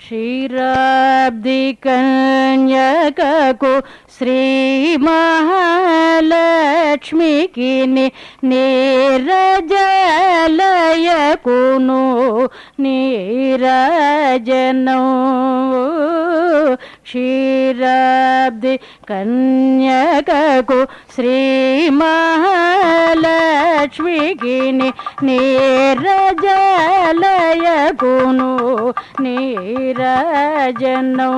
క్షీరాబ్ది కన్యకకు శ్రీ మహాలక్ష్మికి నీరజలయకును నీరాజనం క్షీరాబ్ది కన్యకకు శ్రీ మహాలక్ష్మికి నీరజలయకును నీరాజనం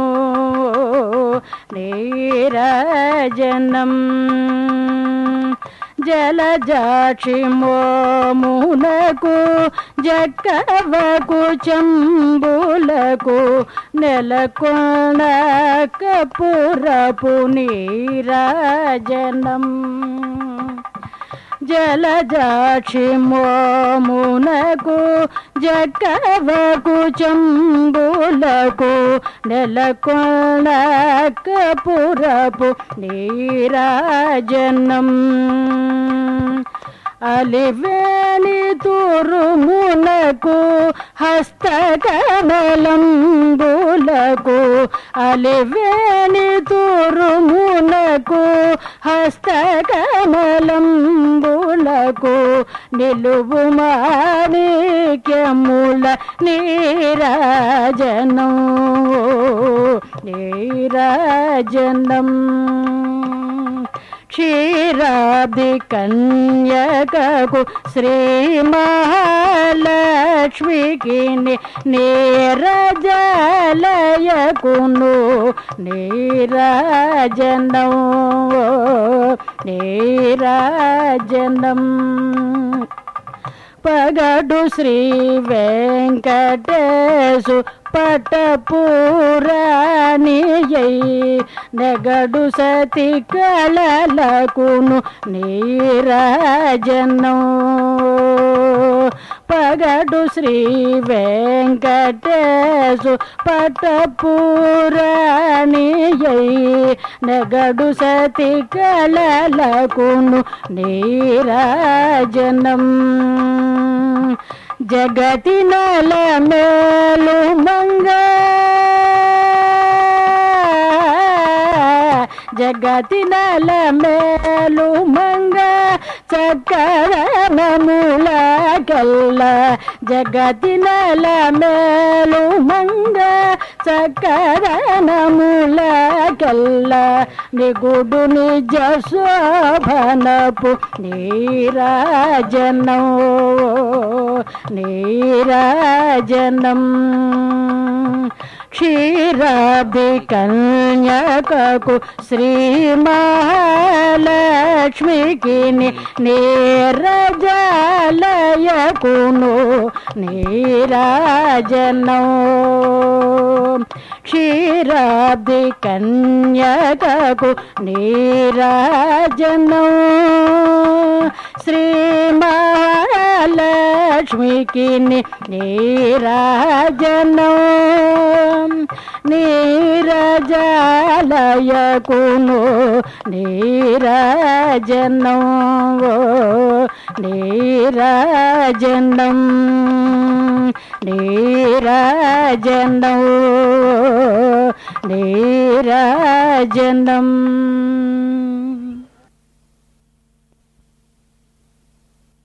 నీరాజనం జలజాక్షి మోమునకు జక్కవకు చంబులకు నెలకొన కపురపు నీరాజనం జలజాక్షి మోమునకు జక్కవకు చంబులకు నెలకొన కపురపు నీరాజనం అలివేణి తురుమునకు హస్తకమలంబులకు అలివేణి తురుమునకు హస్తకమలంబులకు నిలువు మాణిక్యముల నీరాజనం నీరాజనం క్షీరాబ్ది కన్యకకు శ్రీ మహాలక్ష్మికి నీరజలయకును నీరాజనం నీరాజనం పగడు శ్రీ వెంకటేశు పటపురాణియై నెగడు సతి కళలకును నీరాజనం పగడు శ్రీ వెంకటేశు పటపురాణియై నెగడు సతి కళలకును నీరాజనం జగతి నల మేలు మంగ జగతి నల మేలు మంగ చక్కరముల కల్ల జగతి నల మేలు మంగ చక్కరముల కల్ల నిగుడు నిజ శోభనపు నీరాజనం నీరాజనం క్షీరాభి కన్యకకు శ్రీ మహాలక్ష్మికి నీరజాలయకును నీరాజనం క్షీరాబ్ది కన్యకకు నీరాజనం శ్రీ మహాలక్ష్మికి నీరాజనం నీరజాలయకును నీరాజనం నీరాజనం నీరాజనం నీరాజనం